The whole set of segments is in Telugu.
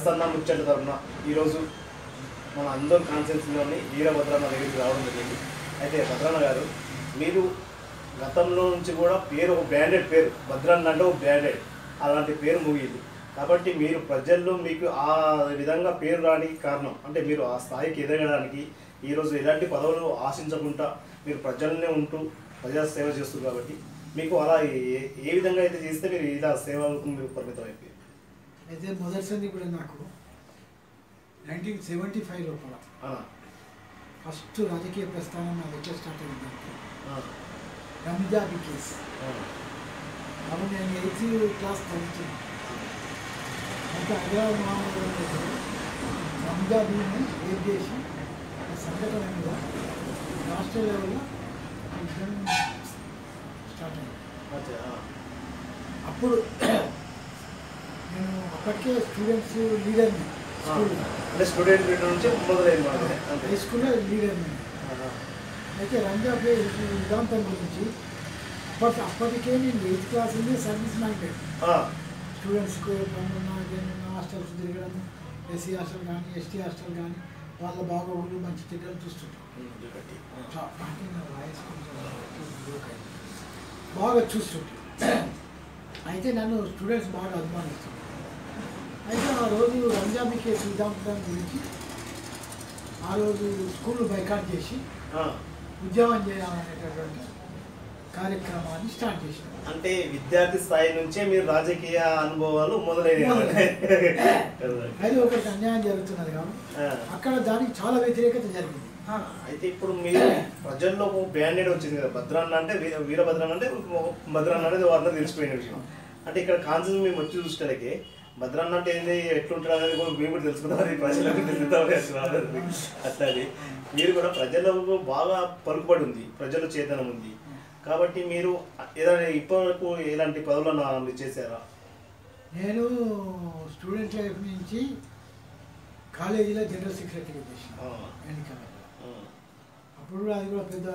ప్రసన్న ముచ్చట తరఫున ఈరోజు మన అందరు కాన్సెన్స్లోని వీరభద్రన్న దగ్గరికి రావడం జరిగింది అయితే భద్రన్న గారు మీరు గతంలో నుంచి కూడా పేరు ఒక బ్రాండెడ్ పేరు భద్రన్న అంటే ఒక బ్రాండెడ్ అలాంటి పేరు ముగిది కాబట్టి మీరు ప్రజల్లో మీకు ఆ విధంగా పేరు రానికి కారణం అంటే మీరు ఆ స్థాయికి ఎదగడానికి ఈరోజు ఎలాంటి పదవులు ఆశించకుండా మీరు ప్రజల్లోనే ఉంటూ ప్రజా సేవ చేస్తారు కాబట్టి మీకు అలా ఏ ఏ విధంగా అయితే చేస్తే మీరు ఇలా సేవలకు మీరు పరిమితం అయిపోయారు అయితే మొదటిసారి కూడా నాకు నైన్టీన్ సెవెంటీ ఫైవ్ లోపల ఆ, ఫస్ట్ రాజకీయ ప్రస్థానం నా దగ్గర స్టార్ట్ అయిందంటే ఆ, రంజాబీ కేసు ఆ, అప్పుడు నేను ఎయిత్ క్లాస్ చదువుతున్నాను అయితే అదే మామూలు రంజాబీని ఏం చేసి ఆ సంఘటన మీద రాష్ట్ర లెవెల్లో ఉద్యమం స్టార్ట్ అయింది అచ్చా, ఆ, అప్పుడు నేను అప్పటికే స్టూడెంట్స్ లీడర్ని ఆ. స్కూల్లో అంటే స్టూడెంట్ లీడర్ నుంచి మొదలైంది మాట అంతే హై స్కూల్లో లీడర్ని ఆహా. అయితే రంజాబ్ విధాంతం గురించి అప్పటి అప్పటికే నేను ఎయిత్ క్లాస్ నుండి సర్వీస్ మైండెడ్ ఆ, స్టూడెంట్స్కు పనున్న దేనిన్న హాస్టల్స్ తిరగడం ఎస్సీ హాస్టల్ కానీ ఎస్టీ హాస్టల్ కానీ వాళ్ళ బాగోగులు మంచి చెడ్డలు చూస్తుంటాం ఉమ్, చూపెట్టి. ఆ, చా- అంటే నా వాయిస్ కొంచెం బ్రోక్ అయింది. బాగా చూస్తుంటే అయితే నన్ను స్టూడెంట్స్ బాగా అభిమానిస్తున్నారు అయితే ఆ రోజు రంజాబీ కేసు విధాంతం గురించి ఆ రోజు స్కూల్ బైకాట్ చేసి ఆ. ఉద్యమం చేయాలనేటటువంటి కార్యక్రమాన్ని స్టార్ట్ చేసినాం అంటే విద్యార్థి స్థాయి నుంచే మీరు రాజకీయ అనుభవాలు మొదలైనవి అది ఒకటి అన్యాయం జరుగుతున్నది కాబట్టి ఆ. అక్కడ దానికి చాలా వ్యతిరేకత జరిగింది ఆ, అయితే ఇప్పుడు మీరు ప్రజల్లో ఒక బ్రాండెడ్ వచ్చింది కదా భద్రాన్న అంటే వీర వీరభద్రన్న అంటే భద్రాన్న అనేది వాళ్ళందరూ తెలిసిపోయిన విషయం అంటే ఇక్కడ కాన్సెప్ట్ మేము వచ్చి చూసేటకి భద్రాన్న అంటే ఏంది ఎట్లుంటారు అనేది కూడా మేము కూడా తెలుసుకుందాం అది ప్రజలకు తెలుస్తామని అసలు అట్లా అది మీరు కూడా ప్రజలకు బాగా పలుకుబడి ఉంది ప్రజల చేతనం ఉంది కాబట్టి మీరు ఏదైనా ఇప్పటివరకు ఎలాంటి పదవులను మీరు చేశారా నేను స్టూడెంట్ లైఫ్ నుంచి కాలేజీలో జనరల్ సెక్రటరీ చేసిన ఆ, ఎన్నికల ఆ, అప్పుడు కూడా అది కూడా పెద్ద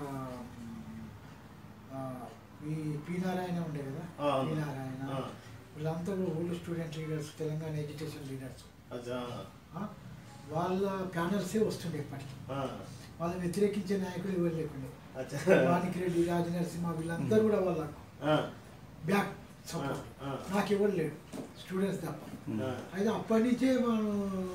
ఆ, ఈ పి నారాయణ ఉండే కదా ఆ, అవును. పి నారాయణ ఆ. వీళ్ళంతా కూడా old student leaders Telangana education leaders అచ్చా, వాళ్ళ ప్యానల్సే వస్తుండే ఇప్పటికి ఆ, వాళ్ళని వ్యతిరేకించే నాయకులు ఎవరు లేకుండే అచ్చా. వానికి రెడ్డి రాజనరసింహ వీళ్ళందరూ కూడా వాళ్ళకు ఆ, బ్యాక్ సపోర్ట్ ఆ, ఆ. నాకు ఎవరు లేడు స్టూడెంట్స్ తప్ప ఆ. అయితే అప్పటి నుంచే మనం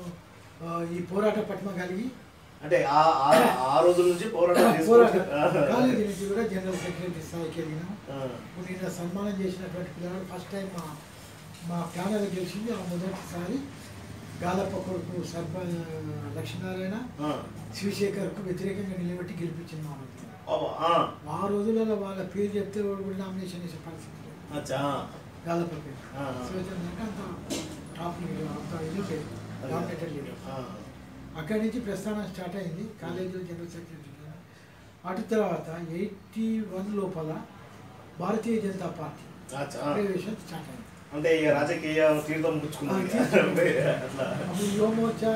ఆ, ఈ పోరాట పట్మ కలిగి అంటే ఆ ఆ- ఆ రోజుల నుంచి పోరాటం పోరాట చేసుకుంటూ- కాలేజీ నుంచి కూడా జనరల్ సెక్రటరీ స్థాయికి వెళ్ళినాం ఆ, ఇప్పుడు నిన్న సన్మానం చేసినటువంటి పిల్లలు ఫస్ట్ టైం మా మా ప్యానల్ గెలిచింది ఆ మొదటిసారి గాలప్ప కొడుకు సర్ప లక్ష్మీనారాయణ ఆ. శివశేఖర్కు వ్యతిరేకంగా నిలబెట్టి గెలిపించింది మా రోజు అవ్వ, ఆ, ఆ రోజులలో వాళ్ళ పేరు చెప్తే వాడు కూడా నామినేషన్ వేసే పరిస్థితి లేదు అచ్చా, గాలప్ప పేరు ఆ. శివచంద్ర అంటే అంత టాప్ లీడర్ అంత ఇది లేదు డామినేటెడ్ లీడర్ ఆ, అక్కడి నుంచి ప్రస్థానం స్టార్ట్ అయింది కాలేజీలో జనరల్ సెక్రటరీ అటు తర్వాత ఎయిటీ వన్ లోపల భారతీయ జనతా పార్టీ అచ్చా, ఆ. ప్రవేశం స్టార్ట్ అయింది అంటే ఇక రాజకీయ తీర్థం పుచ్చుకున్నది ఆ, తీర్థం. అట్లా అప్పుడు యువమోర్చా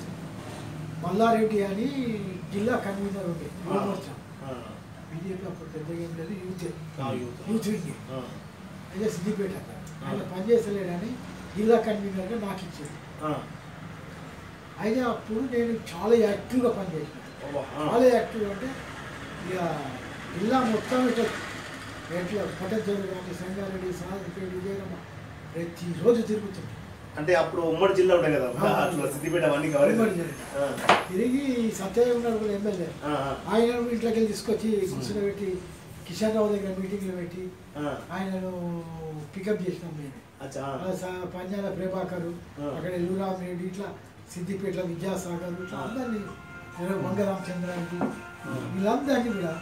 మల్లారెడ్డి అని జిల్లా కన్వీనర్ ఉండే యువమోర్చా ఆ, బీజేపీ అప్పుడు పెద్దగా ఏం లేదు యూత్ ఆ, యూత్. యూత్ వింగ్ ఆ, అయితే సిద్దిపేట ఆయన పనిచేస్తలేడని జిల్లా కన్వీనర్గా నాకు ఇచ్చాడు ఆ, అయితే అప్పుడు నేను చాలా యాక్టివ్గా పనిచేసిన అవ్వ, ఆ. చాలా యాక్టివ్ అంటే ఇక జిల్లా మొత్తం ఇట్లా ఎట్లా పట్టజల్లు కానీ సంగారెడ్డి సాగర్పేట విజయనగరం ప్రతిరోజు తిరుగుతుంది అంటే అప్పుడు ఉమ్మడి జిల్లా ఉండే కదా ఆ. అట్లా సిద్దిపేట అవన్నీ కవర్ ఉమ్మడి జిల్లా. ఆ, తిరిగి సత్యయ్య ఉన్నాడు కూడా ఎమ్మెల్యే ఆ, ఆ, ఆయన ఇంట్లోకి వెళ్ళి తీసుకొచ్చి కూర్చోబెట్టి కిషన్ రావు దగ్గర మీటింగ్లు పెట్టి ఆ, ఆయనను పికప్ చేసినాం మేము అచ్చా, అలా స- పంజాల ప్రభాకర్ ఆ. అక్కడ ఎల్లురామ్ రెడ్డి ఇట్లా సిద్దిపేట విద్యాసాగర్ ఇట్లా ఆ. అందరినీ మంగరామచంద్రారెడ్డి ఆ. వీళ్ళందరినీ కూడా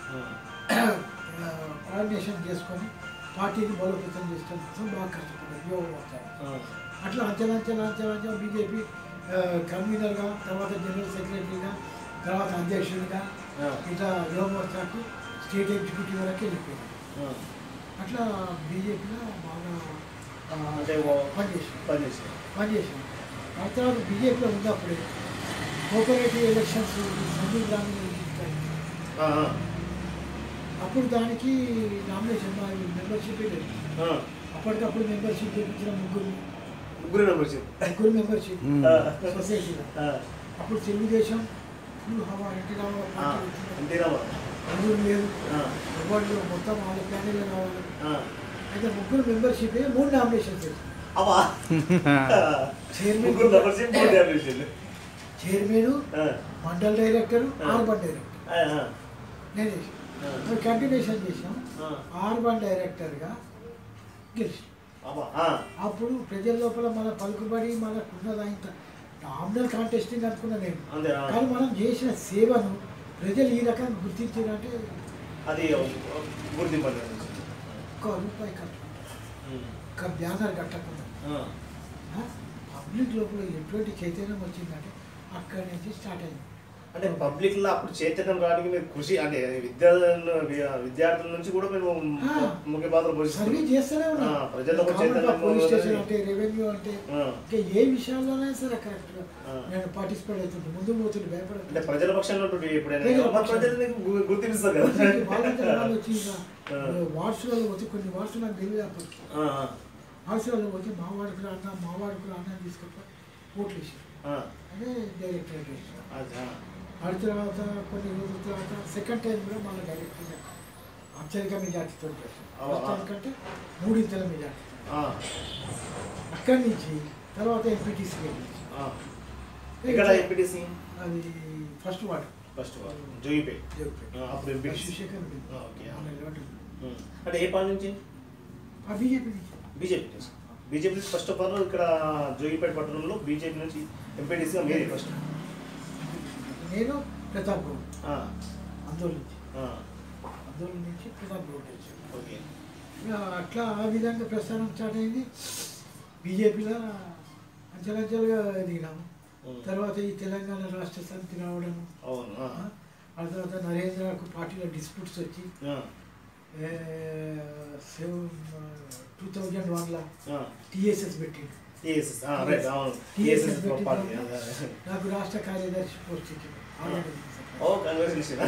ఆ, కోఆర్డినేషన్ చేసుకొని పార్టీని బలోపేతం చేసుకోవడం కోసం బాగా కష్టపడ్డారు యోగ వచ్చారు ఆ, అట్లా అంచెలంచెలు అంచెలంచె బీజేపీ కన్వీనర్గా తర్వాత జనరల్ సెక్రటరీగా తర్వాత అధ్యక్షుడిగా ఆ. ఇట్లా యువ మోర్చాకు స్టేట్ ఎగ్జిక్యూటివ్ వరకు వెళ్ళిపోయారు ఆ. అట్లా బీజేపీలో బాగా ఆ, అంటే ఓ- పనిచేసాం పనిచేసారు పనిచేసాం ఆ తర్వాత బీజేపీలో ఉన్నప్పుడే కోఆపరేటివ్ ఎలక్షన్స్ సంజీవ్ గ్రామీణ ఆ, ఆ, అప్పుడు దానికి నామినేషన్ మా మెంబర్షిప్ లేదు ఆ, అప్పటికప్పుడు మెంబర్షిప్ చేయించిన ముగ్గురు ముగ్గురు మెంబర్షిప్ ముగ్గురు మెంబర్షిప్ మ్మ్. సొసైటీలో అప్పుడు తెలుగుదేశం ఫుల్ హవా ఎన్టీ రామారావు పార్టీ వచ్చింది. ఎన్టీ రామారావు అందరూ లేదు ఆ, ఎవరు మొత్తం వాళ్ళ ప్యానెల్ కావాలి ఆ. అయితే ముగ్గురు మెంబర్షిప్ మూడు నామినేషన్స్ వేసాం అవా చైర్మన్ ముగ్గురు మెంబర్షిప్ మూడు మెంబర్షిప్ చైర్మన్ ఆ, మండల్ డైరెక్టర్ ఆ. ఆర్బన్ డైరెక్టర్ ఆ, ఆ, నేను చేసాను ఆ. కంటిన్యూషన్ చేసాం ఆ. ఆర్బన్ డైరెక్టర్గా గెలిచి అవా ఆ, అప్పుడు ప్రజల లోపల మన పలుకుబడి మనకు ఉన్నది ఇంత నామినల్ కాంటెస్టింగ్ అనుకున్నా నేను అంతే ఆ. కానీ మనం చేసిన సేవను ప్రజలు ఈ రకంగా గుర్తించారంటే అది గుర్తింపు అనేది. ఒక్క రూపాయి కట్టకుండా ఉమ్. ఒక్క బ్యానర్ కట్టకుండా ఆ, ఆ, పబ్లిక్ లోపల ఎటువంటి చైతన్యం వచ్చిందంటే అక్కడి నుంచి స్టార్ట్ అయింది అంటే పబ్లిక్ లో అప్పుడు చైతన్యం రావడానికి మీరు కృషి అంటే విద్యార్థుల విద్యార్థుల నుంచి కూడా మేము ఆ. ముఖ్య పాత్ర సర్వే పోషిస్తున్నాం చేస్తూనే ఉన్నాం ఆ, ప్రజల్లో కూడా కామన్ గా చైతన్యం పోలీస్ స్టేషన్ ఉన్నది. అంటే రెవెన్యూ అంటే ఆ. ఇంకా ఏ విషయాల్లోనే సరే కరెక్ట్గా ఆ. నేను పార్టిసిపేట్ అవుతుంటే ముందు పోతుంటే అంటే భయపడదు ప్రజల పక్షంలో ఉంటుంది ఎప్పుడైనా ప్రజల మన పక్షాన. ప్రజలు నీకు గు- గుర్తిస్తారు వాళ్ళంతా కదా వాళ్ళు వచ్చి ఇంకా ఆ. వాట్స్లలో వచ్చి కొన్ని వాట్స్ నాకు తెలియదు అప్పటికి ఆ, ఆ, వాట్స్లలో వచ్చి మా వాడికి రా అన్న మా వాడికి రా అన్న తీసుకొని ఓట్లు వేసారు ఆ, అదే డైరెక్టర్ వేసారు అది, ఆ. ఆ తర్వాత కొన్ని రోజుల తర్వాత సెకండ్ టైం కూడా మళ్ళీ డైరెక్ట్గా అత్యధిక మెజార్టీతో చేశారు ఆ, ఫస్ట్ ఆ. టైం కంటే మూడింతల మెజార్టీ ఆ, అక్కడి నుంచి తర్వాత ఎంపీటీసీ వెళ్ళి ఆ. ఇక్కడ ఎంపీటీసీ అది ఫస్ట్ వార్డు ఫస్ట్ జోగిపే జోగిపేట. ఆ, అప్పుడు ఎంపీటీసీ శివశేఖర్ రెడ్డి. ఆ, ఓకే. ఆయన నిలబడి. అంటే ఏ పార్టీ నుంచి ఆ బీజేపీ నుంచి బీజేపీ నుంచి బీజేపీ నుంచి ఫస్ట్ ఆఫ్ ఆల్ ఇక్కడ జోగిపేట పట్టణంలో బీజేపీ నుంచి ఎంపీటీసీగా మీరే ఫస్ట్ నేను ప్రతాప్ గౌడ్ ఆ, అందోళన నుంచి ఆ, అందోళన నుంచి ప్రతాప్ గౌడ్ వచ్చాను ఓకే ఇక అట్లా ఆ విధంగా ప్రస్థానం స్టార్ట్ అయింది బీజేపీలో అంచెలంచెలుగా ఎదిగినాము ఉమ్. తర్వాత ఈ తెలంగాణ రాష్ట్ర సమితి రావడం అవును ఆ, ఆ తర్వాత నరేంద్రకు పార్టీలో డిస్ప్యూట్స్ వచ్చి ఆ, టూ థౌజండ్ వన్లో ఆ. టీఎస్ఎస్ పెట్టిండు TSS, ఆ, రైట్ అవును TSS TSS పెట్టిన పార్టీ తర్వాత అదే. నాకు రాష్ట్ర కార్యదర్శి పోస్ట్ ఇచ్చింది ఆర్గనైజేషన్ ఓ కంగ్రాచులేషన్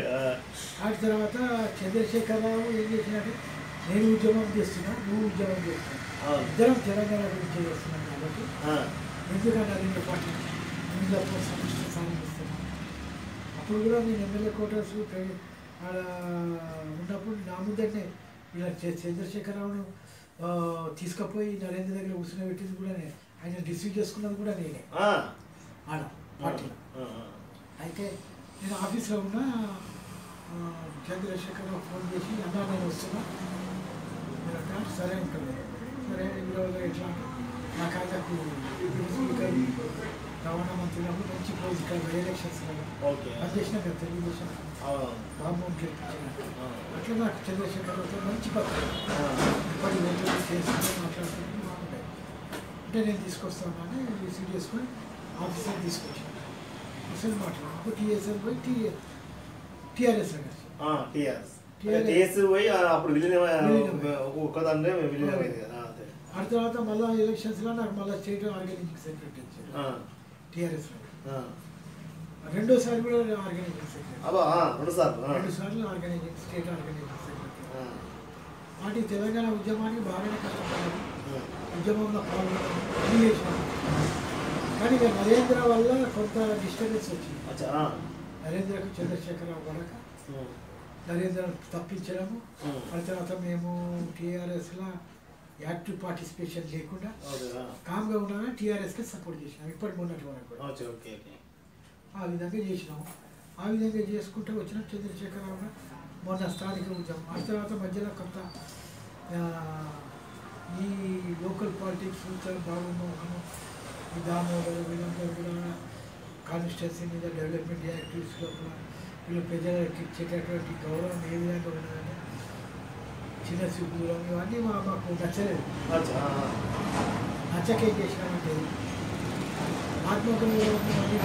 ఆ తర్వాత చంద్రశేఖరరావు ఏం చేసినట్టు నేను ఉద్యమం చేస్తున్నా నువ్వు ఉద్యమం చేస్తున్నావు అవును ఇద్దరం తెలంగాణ గురించి చేస్తున్నాం కాబట్టి ఆ, ఎందుకన్నా రెండు పార్టీ ఇందులో సమస్య సాధిస్తున్నాం అప్పుడు కూడా నేను ఎమ్మెల్యే క్వార్టర్స్ ఆడ ఉన్నప్పుడు నా ముందరనే ఇలా చ- చంద్రశేఖరరావును ఆ, తీసుకుపోయి నరేంద్ర దగ్గర కూర్చుని కూడా నేను ఆయన రిసీవ్ చేసుకున్నది కూడా నేనే ఆ, ఆడ పార్టీలో ఆ, అయితే నేను ఆఫీస్లో ఉన్న ఆ, చంద్రశేఖరరావు ఫోన్ చేసి అన్నా నేను వస్తున్నా మీరు అక్కడ సరే ఉంటుంది సరే ఈరోజు ఎట్లా నా కాజాకు స్పీకర్ రవాణా మంత్రి గారు మంచి క్లోజ్ ఇక్కడ ఎలక్షన్స్ కదా ఓకే పనిచేసిన కదా తెలుగుదేశం అవును బాబు గెలిపించిన ఆ, అట్లా నాకు చంద్రశేఖరరావుతో మంచి పక్కన ఆ, ఇప్పటి రోజులు చేసుకుంటూ మాట్లాడుకుంటూ బాగుంటాయి అంటే నేను తీసుకొస్తాను అని రిసీవ్ చేసుకొని ఆఫీసర్ తీసుకొచ్చాను అసలు మాట్లాడు అప్పుడు టీఎస్ఎల్ పోయి టీ టీఆర్ఎస్ కలిసి ఆ, TRS. TRS. TS పోయి ఆ, అప్పుడు విలీనం విలీనం. ఒక్కదాన్నే విలీనం అయింది కదా అదే. ఆ తర్వాత మళ్ళీ ఎలక్షన్స్లో నాకు మళ్ళీ స్టేట్ ఆర్గనైజింగ్ సెక్రటరీ ఇచ్చారు ఆ, టీఆర్ఎస్లో ఆ. రెండోసారి కూడా ఆర్గనైజింగ్ సెక్రటరీ అబ్బా ఆ, రెండు సార్లు ఆ, రెండు సార్లు ఆర్గనైజింగ్ స్టేట్ ఆర్గనైజింగ్ సెక్రటరీ ఆ, వాటి తెలంగాణ ఉద్యమానికి బాగానే కష్టపడ్డాను ఆ. ఉద్యమంలో పాల్గొన్నాను అన్ని చేసినాను కానీ ఇక నరేంద్ర వల్ల కొంత డిస్టర్బెన్స్ వచ్చింది అచ్చా ఆ. నరేంద్రకు చంద్రశేఖరరావు పడక ఉమ్, నరేంద్ర తప్పించడము ఉమ్. ఆ తర్వాత మేము టీఆర్ఎస్లో యాక్టివ్ పార్టిసిపేషన్ లేకుండా ఓకే, ఆ. కామ్గా ఉన్నామని టీఆర్ఎస్కి సపోర్ట్ చేసినాం ఇప్పటి మొన్నటి వరకు కూడా ఓకే ఓకే ఓకే ఆ విధంగా చేసినాం ఆ విధంగా చేసుకుంటూ వచ్చిన చంద్రశేఖరరావు మొన్న స్థానిక ఉద్యమం ఆ తర్వాత మధ్యలో కొంత ఆ, ఈ లోకల్ పాలిటిక్స్ బాబు మోహన్ ఈ దామోదర్ వీళ్ళంతా కూడా కాన్స్టిట్యున్సీ మీద డెవలప్మెంట్ యాక్టివిటీస్ లోపల వీళ్ళు ప్రజలకి ఇచ్చేటటువంటి గౌరవం ఏ విధంగా ఉన్నదని చిన్న చూపుదూరం ఇవన్నీ మా మాకు నచ్చలేదు అచ్చా ఆ, ఆ. నచ్చకేం చేసినామంటే ఆత్మగౌరవం అన్ని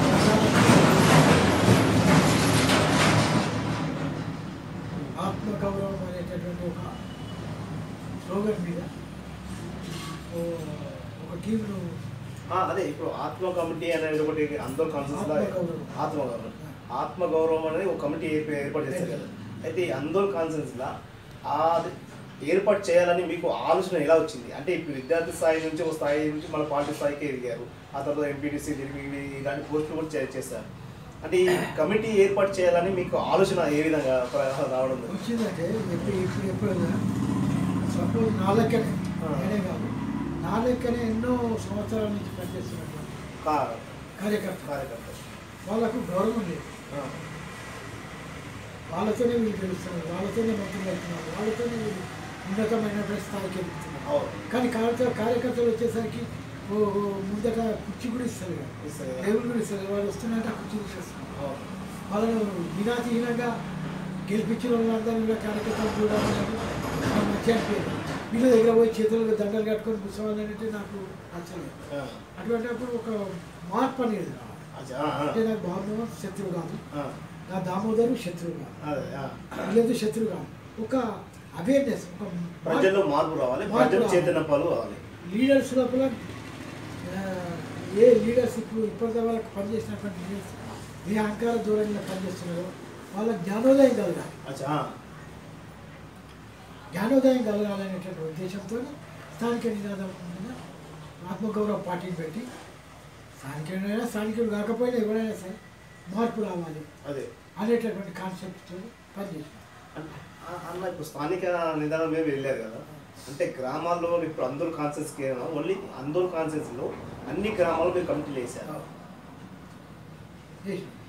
ఆత్మగౌరవం అనేటటువంటి ఒక స్లోగన్ మీద ఓ- ఒక టీంను ఆ, అదే ఇప్పుడు ఆత్మ కమిటీ అనేది ఒకటి అందరూ కాన్సెన్స్ ఆత్మగౌరవం. ఆత్మగౌరవం ఆత్మగౌరవం అనేది ఒక కమిటీ ఏర్ప- ఏర్పాటు చేస్తారు కదా అయితే ఈ అందరూ కాన్సెన్స్ లా ఆ ఏర్పాటు చేయాలని మీకు ఆలోచన ఎలా వచ్చింది అంటే ఇప్పుడు విద్యార్థి స్థాయి నుంచి ఒక స్థాయి నుంచి మన పార్టీ స్థాయికి ఎదిగారు ఆ తర్వాత ఎంపీటీసీ డిగ్రీ ఇలాంటి పోస్టులు కూడా చే- చేశారు అంటే ఈ కమిటీ ఏర్పాటు చేయాలని మీకు ఆలోచన ఏ విధంగా రావడం జరిగింది? వచ్చిందంటే ఎప్పుడు ఇప్పుడు ఎప్పుడు సపోజ్ నా లెక్కనే ఆ. నేనే కాదు నా లెక్కనే ఎన్నో సంవత్సరాల నుంచి పనిచేస్తున్నటువంటి కా- కార్యకర్త కార్యకర్త వాళ్ళకు గౌరవం లేదు ఆ, వాళ్ళతోనే వీళ్ళు గెలుస్తున్నారు వాళ్ళతోనే మంత్రులు వెళ్తున్నారు వాళ్ళతోనే వీళ్ళు ఉన్నతమైనటువంటి స్థాయికి ఎదుగుతున్నారు అవును. కానీ కార్యకర్త కార్యకర్తలు వచ్చేసరికి ఓ ఓ ముందట కుర్చీ కూడా ఇస్తారు కదా. ఇస్తారు కదా. టేబుల్ కూడా ఇస్తారు వాళ్ళు వస్తున్నట్టు ఆ కుర్చీ తీసేస్తున్నారు అవును. వాళ్ళను వినాతీహీనంగా గెలిపించిన వాళ్ళందరూ కూడా కార్యకర్తలు కూడా నాకు మంచి అనిపించదు వీళ్ళ దగ్గర పోయి చేతులు దండలు కట్టుకొని కూర్చోవాలంటే నాకు నచ్చలేదు ఆ, అటువంటిప్పుడు ఒక మార్పు అనేది రావాలి అచ్చా, ఆ, ఆ, అంటే నాకు బాబు శత్రువు కాదు ఆ, నా దామోదరు శత్రువు కాదు అదే ఆ. వీళ్ళేదో శత్రువు కాదు ఒక అవేర్నెస్ ఒక ప్రజల్లో మార్పు రావాలి మార్పు ప్రజలు రావాలి. చైతన్య పాలు కావాలి లీడర్స్ లోపల ఆ, ఏ లీడర్స్ ఇప్పుడు ఇప్పటిదాకా వాళ్ళకి పనిచేసినటువంటి లీడర్స్ ఏ అహంకార దూరంగా పనిచేస్తున్నారో వాళ్ళ జ్ఞానోదయం కలగాలి అచ్చా ఆ, జ్ఞానోదయం కలగాలనేటువంటి ఉద్దేశంతో స్థానిక నినాదం మీద ఆత్మగౌరవ పార్టీని పెట్టి స్థానికుడైనా స్థానికుడు కాకపోయినా ఎవరైనా సరే మార్పు రావాలి అదే అనేటటువంటి కాన్సెప్ట్తో పనిచేసాం అన్న అన్న ఇప్పుడు స్థానిక నిదానం మీద వెళ్ళారు కదా అంటే గ్రామాల్లో ఇప్పుడు అందరూ కాన్సెన్స్కి ఓన్లీ అందరూ కాన్సెన్స్లో అన్ని గ్రామాల్లో మీరు కమిటీలు వేశారు చేసాం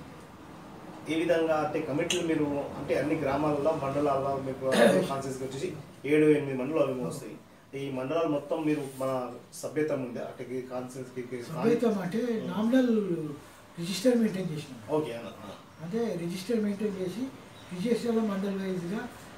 ఏ విధంగా అంటే కమిటీలు మీరు అంటే అన్ని గ్రామాలలో మండలాల్లో మీకు కాన్సెన్స్కి వచ్చేసి ఏడు ఎనిమిది మండలాలు ఏమో వస్తాయి ఈ మండలాలు మొత్తం మీరు మన సభ్యత ఉంది అంటే కాన్సెన్స్కి సభ్యత్వం అంటే నామినల్ రిజిస్టర్ మెయింటైన్ చేసినాం ఓకే అన్న ఆ. అంటే రిజిస్టర్ మెయింటైన్ చేసి రిజిస్టర్లో మండల్ వైజ్గా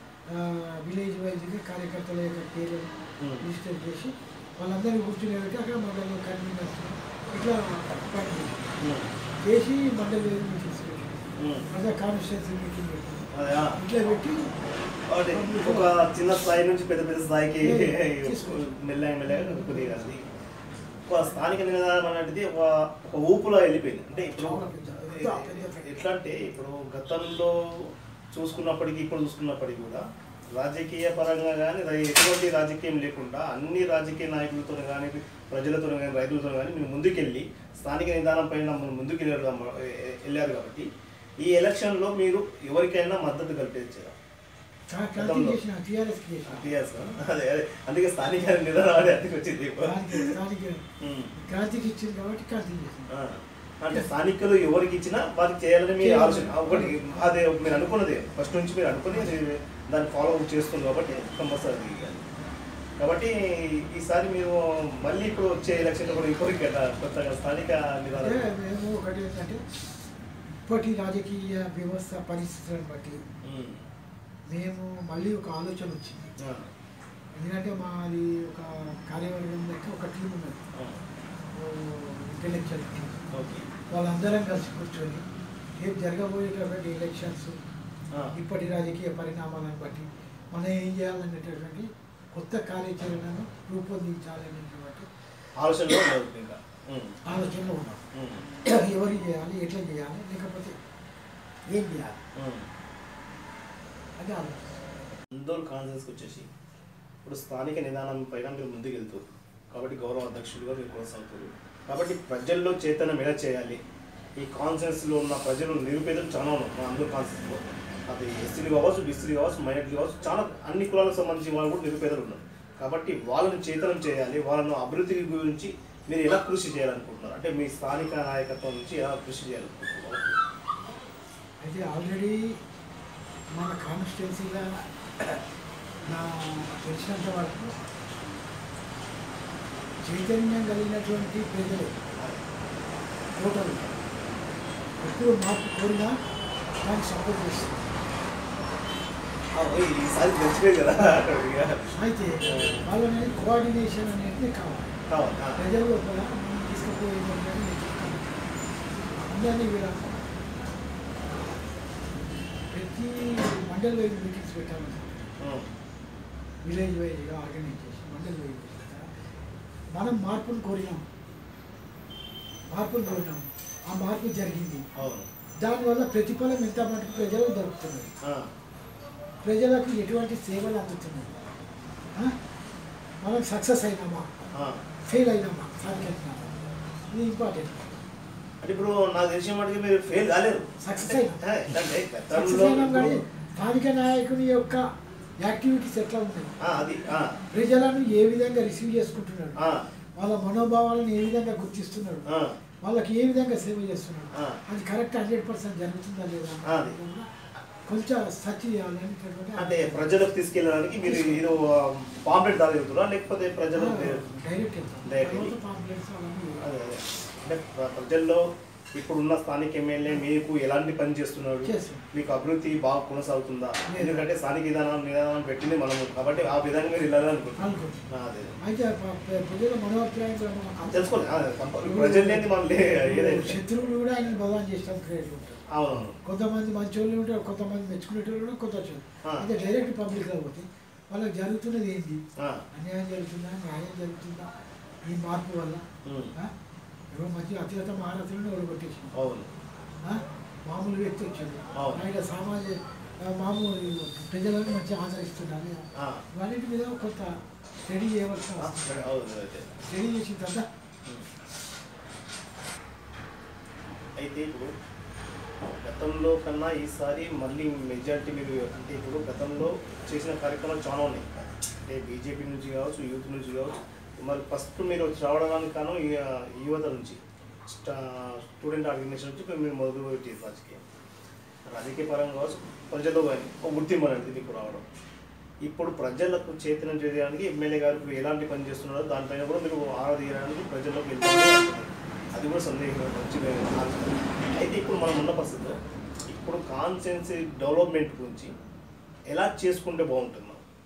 విలేజ్ వైజ్గా కార్యకర్తల యొక్క పేర్లు Hmm. రిజిస్టర్ చేసి వాళ్ళందరినీ కూర్చునేబెట్టి అక్కడ మండలంలో కన్వీనర్స్ ఇట్లా అపాయింట్ చేసి ఉమ్. చేసి మండల్ వైజ్ మీటింగ్స్ పెట్టి ఉమ్. అదే కాన్స్టిట్యున్సీ మీటింగ్ పెట్టి అదే ఆ. ఇట్లా పెట్టి అంటే ఒక చిన్న స్థాయి నుంచి పెద్ద పెద్ద స్థాయికి తీసుకోవచ్చు. మెల్లగా మెల్లగా కొద్దిగా అది ఒక స్థానిక నినాదం అనేది ఒక ఒక ఊపులో వెళ్ళిపోయింది అంటే ఇప్పుడు చాలా పెద్ద- పెద్ద- పెద్ద- ఎట్లా అంటే ఇప్పుడు గతంలో చూసుకున్నప్పటికీ ఇప్పుడు చూసుకున్నప్పటికీ కూడా రాజకీయ పరంగా కానీ ఎటువంటి రాజకీయం లేకుండా అన్ని రాజకీయ నాయకులతో కానీ ప్రజలతో కానీ రైతులతో కానీ మీరు ముందుకెళ్ళి స్థానిక నిదానం పైన ముందుకు వెళ్ళారు కాబ- వెళ్ళారు కాబట్టి ఈ ఎలక్షన్లో మీరు ఎవరికైనా మద్దతు కల్పించారు క్రా- క్రాంతి గతంలో. చేసిన టీఆర్ఎస్కి చేసిన టీఆర్ఎస్ అదే అదే అందుకే స్థానిక నిదానం అనేది అందుకు వచ్చింది క్రాంతి స్థానిక ఉమ్. క్రాంతికి ఇచ్చింది కాబట్టి క్రాంతి చేసింది ఆ. అంటే స్థానికులు ఎవరికి ఇచ్చినా వారికి చేయాలని మీ ఆలోచన ఒకటి అదే మీరు అనుకున్నదే ఫస్ట్ నుంచి మీరు అనుకుని అది దాన్ని ఫాలో అప్ చేస్తుంది కాబట్టి కంపల్సరీ అది ఇవ్వాలి. కాబట్టి ఈసారి మీరు మళ్ళీ ఇప్పుడు వచ్చే ఎలక్షన్ కూడా ఇంకోటి కదా కొత్తగా స్థానిక అంటే నిదానం మేము ఒకటి ఏంటంటే ఇప్పటి రాజకీయ వ్యవస్థ పరిస్థితులను బట్టి ఉమ్. మేము మళ్ళీ ఒక ఆలోచన వచ్చింది ఆ. ఎందుకంటే మాది ఒక కార్యవర్గం లెక్క ఒక టీం ఉన్నది ఆ. ఇంటెలెక్చువల్ టీం ఓకే వాళ్ళందరం కలిసి కూర్చొని రేపు జరగబోయేటటువంటి ఎలక్షన్స్ ఆ. ఇప్పటి రాజకీయ పరిణామాలను బట్టి మనం ఏం చేయాలనేటటువంటి కొత్త కార్యాచరణను రూపొందించాలనేటువంటి ఆలోచనలో ఉండదు ఇంకా ఉమ్. ఆలోచనలో ఉన్నాం ఉమ్. ఎవరికి చేయాలి ఎట్లా చేయాలి లేకపోతే ఏం చేయాలి ఉమ్. అది ఆలోచన అందరూ కాన్సెన్స్కి వచ్చేసి ఇప్పుడు స్థానిక నిదానం పైన మీరు ముందుకు వెళ్తారు కాబట్టి గౌరవ అధ్యక్షుడిగా మీరు కొనసాగుతారు కాబట్టి ప్రజల్లో చైతన్యం ఎలా చేయాలి ఈ కాన్సెన్స్లో ఉన్న ప్రజలు నిరుపేదలు చాలా ఉన్నారు మన అందరూ కాన్సెన్స్లో అది ఎస్సీలు కావచ్చు బీసీలు కావచ్చు మైనార్టీలు కావచ్చు చాలా అన్ని కులాలకు సంబంధించిన వాళ్ళు కూడా నిరుపేదలు ఉన్నారు కాబట్టి వాళ్ళని చైతన్యం చేయాలి వాళ్ళను అభివృద్ధి గురించి మీరు ఎలా కృషి చేయాలనుకుంటున్నారు అంటే మీ స్థానిక నాయకత్వం నుంచి ఎలా కృషి చేయాలనుకుంటున్నారు అయితే ఆల్రెడీ మన కాన్స్టిట్యున్సీగా నా తెలిసినంత వరకు చైతన్యం కలిగినటువంటి ప్రజలు టోటల్ ఎప్పుడు మార్పు కోరినా దానికి సపోర్ట్ చేస్తారు ఆ, ఓయ్, ఈసారి తెలిసిపోయి కదా ఇక అయితే వాళ్ళని కోఆర్డినేషన్ అనేది కావాలి కావాలి ఆ. ప్రజల లోపల మనం తీసుకుపోయేది ఏంటంటే నేను చెప్తాను. అందరినీ వీళ్ళ ప్రతి మండల్ వైజ్ మీటింగ్స్ పెట్టాలని ఉమ్. విలేజ్ వైజ్గా ఆర్గనైజ్ చేసి మండల్ వైజ్ పెట్టాలి. మనం మార్పును కోరినాం మార్పును కోరినాం ఆ మార్పు జరిగింది అవును దానివల్ల ప్రతిఫలం ఎంత మటుకు ప్రజలకు దొరుకుతున్నది ఆ. ప్రజలకు ఎటువంటి సేవలు అందుతున్నాయి ఆ? మనం సక్సెస్ అయినామా ఆ. ఫెయిల్ అయినామా స్థానిక ఇది ఇంపార్టెంట్ అంటే ఇప్పుడు నాకు తెలిసిన మటుకు మీరు ఫెయిల్ కాలేదు Success అయినా. ఆ, ఏంటంటే సక్సెస్ గతంలో అయినాం కానీ ఇప్పుడు- స్థానిక నాయకుని యొక్క యాక్టివిటీస్ ఎట్లా ఉన్నాయి ఆ, అది ఆ, ప్రజలను ఏ విధంగా రిసీవ్ చేసుకుంటున్నాడు ఆ, వాళ్ళ మనోభావాలను ఏ విధంగా గుర్తిస్తున్నాడు ఆ, వాళ్ళకి ఏ విధంగా సేవ చేస్తున్నాడు ఆ. అది కరెక్ట్ హండ్రెడ్ పర్సెంట్ జరుగుతుందా లేదా ఆ, అది. అనేది కూడా కొంచెం సర్చ్ చేయాలనేటటువంటి అంటే ప్రజలకు తీసుకెళ్ళడానికి మీరు ఏదో పాంప్లెట్ దారి వెళ్తున్నారా లేకపోతే ప్రజలకు మీరు- డైరెక్ట్ వెళ్తాం Direct తర్వాత పాంప్లెట్స్ అవన్నీ అదే అదే అంటే ప్ర- ప్రజల్లో ఇప్పుడున్న స్థానిక ఎమ్మెల్యే మీకు ఎలాంటి పని చేస్తున్నాడు చేస్తున్నాడు. మీకు అభివృద్ధి బాగా కొనసాగుతుందా లేదు. ఎందుకంటే స్థానిక విధానం విధానం పెట్టింది మనము కాబట్టి ఆ విధంగా మీరు వెళ్ళాలని అనుకుంటున్నాం అనుకుంటున్నాం. ఆ, అదే అయితే ప- ప- ప్రజల మనోభిప్రాయం కూడా మనం తెలుసుకోండి ఆ, కంప- ప్రజలు లేని మనం లే ఏదైతే శత్రువులు కూడా ఆయన బదనాం చేసిన క్రియేట్ ఉంటారు అవునవును కొంతమంది మంచి వాళ్ళు ఉంటారు కొంతమంది మెచ్చుకునేటోళ్ళు కూడా కొంత చెడు. ఆ. అయితే డైరెక్ట్ పబ్లిక్లో పోతే వాళ్ళకి జరుగుతున్నది ఏంటి ఆ, అన్యాయం జరుగుతుందా న్యాయం జరుగుతుందా ఈ మార్పు వల్ల ఉమ్, ఆ? ఎవరో మంచి అత్యుత మహారథులను ఎవరు కొట్టేసింది అవును మామూలు వ్యక్తి వచ్చాడు అవును. ఆయన సమాజ ఆ, మామూలు ప్రజలను మంచిగా ఆదరిస్తున్నారు ఆ, వాటి మీద కొంత స్టడీ చేయవలసిన ఆ, అవసరం. అవును అయితే స్టడీ చేసిన తర్వాత అయితే ఇప్పుడు గతంలో కన్నా ఈసారి మళ్ళీ మెజారిటీ మీరు అంటే ఇప్పుడు గతంలో చేసిన కార్యక్రమాలు చాలా ఉన్నాయి అంటే బీజేపీ నుంచి కావచ్చు యూత్ నుంచి కావచ్చు మరి ఫస్ట్ మీరు వచ్చి రావడానికి కాను ఈ యువత నుంచి స్టా- స్టూడెంట్ ఆర్గనైజేషన్ నుంచి మీరు మొదలు పెట్టేది రాజకీయం రాజకీయ పరంగా కావచ్చు ప్రజల్లో కానీ ఒక గుర్తింపు అనేది మీకు రావడం ఇప్పుడు ప్రజలకు చైతన్యం చేయడానికి ఎమ్మెల్యే గారు ఎలాంటి పని చేస్తున్నారో దానిపైన కూడా మీరు ఆరా తీయడానికి ప్రజల్లోకి వెళ్తారు అది కూడా సందేహం మంచి ఆలోచన. అయితే ఇప్పుడు మనం ఉన్న పరిస్థితిలో ఇప్పుడు కాన్సెన్సీ డెవలప్మెంట్ గురించి ఎలా చేసుకుంటే బాగుంటుంది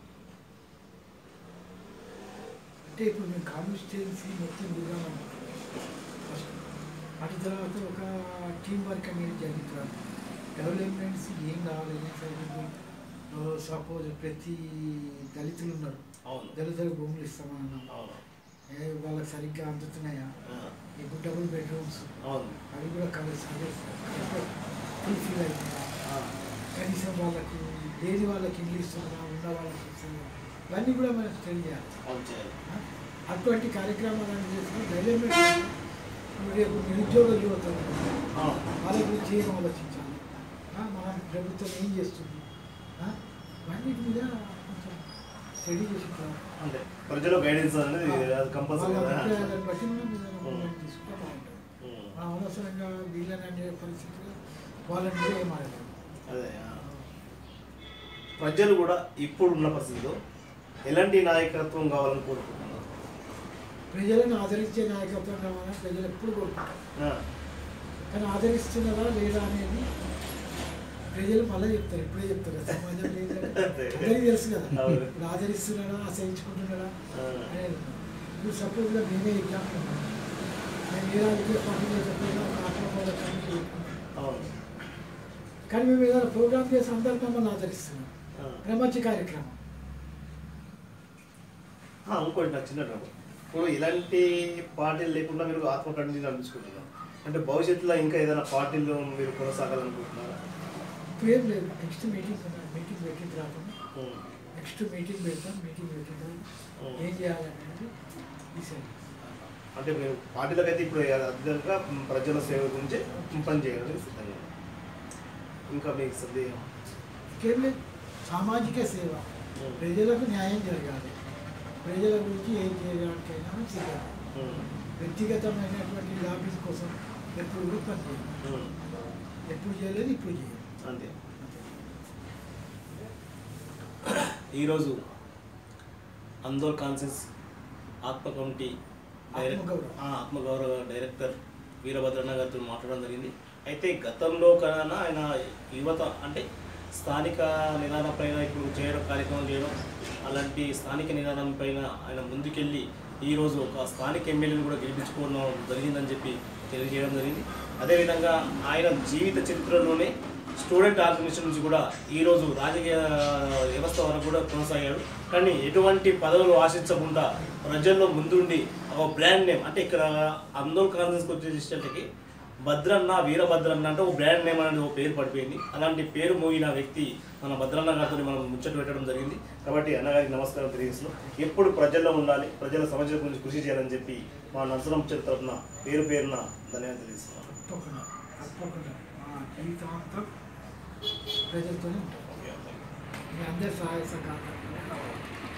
అంటే ఇప్పుడు మేము కాన్స్టిట్యున్సీ మొత్తం దిగాలనుకుంటున్నాం ఫస్ట్ అటు తర్వాత ఒక టీం వర్క్ అనేది జరుగుతుంది డెవలప్మెంట్స్ ఏం కావాలి ఏం సరిగ్గా సపోజ్ ప్రతి దళితులు ఉన్నారు అవును దళితులకు భూములు ఇస్తామన్నాం అవును ఏ వాళ్ళకి సరిగ్గా అందుతున్నాయా ఆ, ఇప్పుడు డబుల్ బెడ్రూమ్స్ అవును అవి కూడా కలిసి ఫుల్ఫిల్ అవుతున్నాయి ఆ, కనీసం వాళ్ళకి లేని వాళ్ళకి ఇల్లు ఇస్తున్నారా ఉన్న వాళ్ళకి ఇస్తున్నారా ఇవన్నీ కూడా మనం స్టడీ చేయాలి అవును చేయాలి అటువంటి కార్యక్రమాలను చేసిన డెవలప్మెంట్ రేపు నిరుద్యోగ యువత ఉంది. ఆ, వాళ్ళ గురించి ఏం ఆలోచించాలి ఆ, మన ప్రభుత్వం ఏం చేస్తుంది ఆ, ఇవన్నిటి మీద కొంచెం స్టడీ చేసి అంతే ప్రజలు గైడెన్స్ అనేది అది కంపల్సరీ వాళ్ళ కదా అభిప్రాయాలను బట్టి మనం ఏదైనా నిర్ణయం తీసుకుంటే బాగుంటుంది ఉమ్, మనం అనవసరంగా వీళ్ళని అనే పరిస్థితిలో వాళ్ళని కూడా ఏం ఆడలేదు అదే ఆ. ప్రజలు కూడా ఇప్పుడు ఉన్న పరిస్థితిలో ఎలాంటి నాయకత్వం కావాలని కోరుకుంటున్నారు ప్రజలను ఆదరించే నాయకత్వం కావాలని ప్రజలు ఎప్పుడు కోరుకుంటారు ఆ, కానీ ఆదరిస్తున్నారా లేదా అనేది ప్రజలు మళ్ళీ చెప్తారు ఇప్పుడే చెప్తారు సమాజం లేదంటే అంతే. అందరికీ తెలుసు కదా అవును. ఇప్పుడు ఆదరిస్తున్నారా ఆశ్రయించుకుంటున్నారా ఆ. అనేది ఇప్పుడు సపోజ్గా మేమే ఎగ్జాంపుల్ ఉన్నాం. మేము ఏ రాజకీయ పార్టీలో చెప్పినా ఒక ఆత్మగౌరవ కమిటీ పెట్టుకున్నాం అవును కానీ మేము ఏదైనా ప్రోగ్రామ్ చేసి అందరు మమ్మల్ని ఆదరిస్తున్నాం ఆ. అది మంచి కార్యక్రమం ఆ, ఇంకోటి నాకు చిన్న డౌట్ ఇప్పుడు ఇలాంటి పార్టీలు లేకుండా మీరు ఆత్మకండి అనిపించుకుంటున్నారు అంటే భవిష్యత్తులో ఇంకా ఏదైనా పార్టీలు మీరు కొనసాగాలనుకుంటున్నారా ఇప్పుడు ఏం లేదు నెక్స్ట్ మీటింగ్ మీటింగ్ పెట్టిన తర్వాత ఉమ్, నెక్స్ట్ మీటింగ్ పెడతాం మీటింగ్ పెట్టిన తర్వాత ఉమ్. ఏం చేయాలనేది డిసైడ్ అంటే మీరు పార్టీలకు అయితే ఇప్పుడు అధికంగా ప్రజల సేవ గురించి పని చేయడానికి సిద్ధంగా ఉన్నారు. ఇంకా మీకు సందేహం ఇంకేం లేదు సామాజిక సేవ ఉమ్. ప్రజలకు న్యాయం జరగాలి ప్రజల గురించి ఏం చేయడానికైనా చేయాలి ఉమ్, వ్యక్తిగతమైనటువంటి లాభీస్ కోసం ఎప్పుడు కూడా పనిచేయాలి ఉమ్, ఎప్పుడు చేయలేదు ఇప్పుడు చేయాలి అంతే ఈరోజు అందోల్ కాన్సెన్స్ ఆత్మ కమిటీ డైరెక్ట్ ఆత్మగౌరవ. ఆ, ఆత్మగౌరవ డైరెక్టర్ వీరభద్రన్న గారితో మాట్లాడడం జరిగింది అయితే గతంలో కన్నా ఆయన యువత అంటే స్థానిక నినాదం పైన ఇప్పుడు చేయడం కార్యక్రమం చేయడం అలాంటి స్థానిక నినాదం పైన ఆయన ముందుకెళ్ళి ఈరోజు ఒక స్థానిక ఎమ్మెల్యేని కూడా గెలిపించుకోవడం జరిగిందని చెప్పి తెలియజేయడం జరిగింది అదేవిధంగా ఆయన జీవిత చరిత్రలోనే స్టూడెంట్ ఆర్గనైజేషన్ నుంచి కూడా ఈరోజు రాజకీయ వ్యవస్థ వరకు కూడా కొనసాగాడు కానీ ఎటువంటి పదవులు ఆశించకుండా ప్రజల్లో ముందుండి ఒక బ్రాండ్ నేమ్ అంటే ఇక్కడ అందరూ కాన్ఫరెన్స్కి వచ్చేసేటప్పటికి భద్రన్న వీరభద్రన్న అంటే ఒక బ్రాండ్ నేమ్ అనేది ఒక పేరు పడిపోయింది అలాంటి పేరు మోగిన వ్యక్తి మన భద్రన్న గారితో మనం ముచ్చట పెట్టడం జరిగింది కాబట్టి అన్నగారికి నమస్కారం తెలియజేస్తున్నాం ఎప్పుడు ప్రజల్లో ఉండాలి ప్రజల సమస్యల గురించి కృషి చేయాలని చెప్పి మా నరసరం ముచ్చట తరఫున పేరు పేరున ధన్యవాదాలు తెలియజేస్తున్నాం తప్పకుండా తప్పకుండా మా జీవితాంతం ప్రజలతోనే ఉంటాం ఓకే, ఓకే. మీ అందరి సహాయ సహకారం